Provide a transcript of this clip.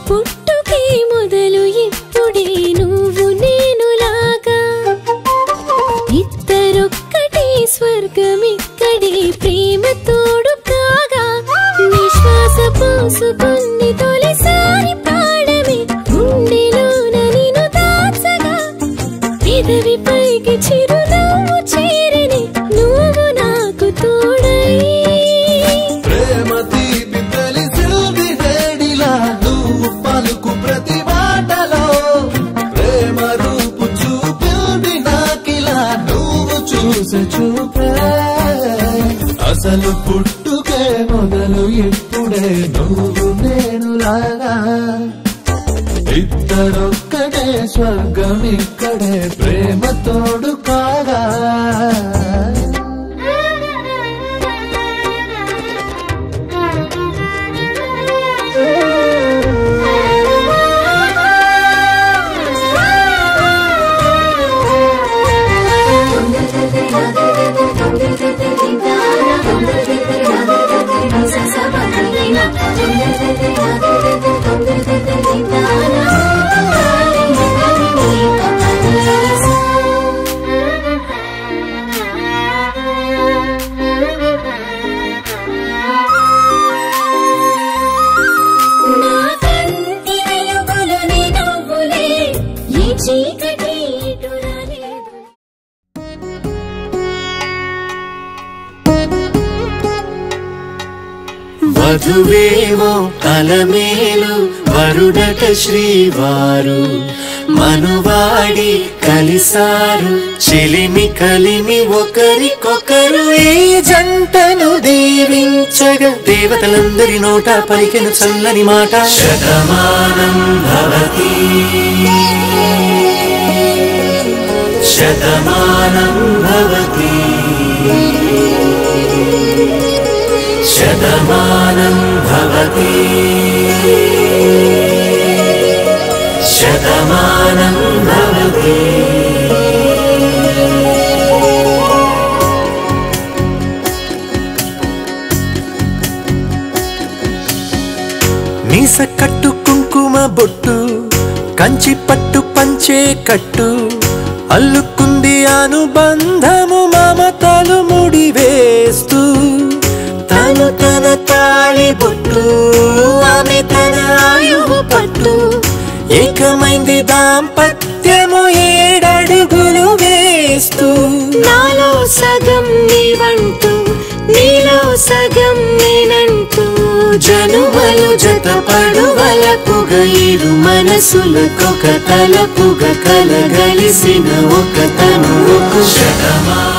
పుట్టుకే మొదలు ఇప్పుడే నువ్వు నేను లాగా ఇద్దరొక్కటే స్వర్గం ఇక్కడే ప్రేమ తోడు కాగా నిశ్వాస పోసుకుని తొలిసారి పాడమే గుండెలోన నిన్ను దాచగా పెదవి పైకి చిరునవ్వు చేరని నువ్వు నాకు తోడై ప్రేమ తీపి తెలిసింది వేడిలా నువ్వు పలుకు ప్రతి మాటలో ప్రేమ రూపు చూపింది నాకిలా నువ్వు చూసి చూపే అసలు పుట్టుకే మొదలు ఇప్పుడే నువ్వు నేను లాగా ఇద్దరొక్కడే స్వర్గం ఇక్కడే ప్రేమ తోడు కాగా నా కంటి వెలుగులు నీ నవ్వులే ఈ చీకటి ఇటు రాలేదు వధువేమో అలమేలు వరుడట శ్రీవారు మనువాడి కలిసారు చెలిమి కలిమి ఒకరికొకరు ఈ జంటను దీవించగా దేవతలందరి నోట పలికెను చల్లని మాట శతమానం భవతి శతమానం భవతి శతమానం భవతి శతమానం భవతి మీస కట్టు కుంకుమ బొట్టు కంచి పట్టు పంచే కట్టు అల్లుకుంది అనుబంధము మమతలు ముడివేస్తూ తను తన తాళి బొట్టు ఆమె తన ఆయువు పట్టు ఏకమైంది దాంపత్యము ఏడడుగులు వేస్తూ నాలో సగం నీవంటూ నీలో సగం నేనంటూ జనుమలు జత పడువలపుగ ఇరు మనసులకొక తలపుగ కలగలిసిన ఒక తను ఒక శతమా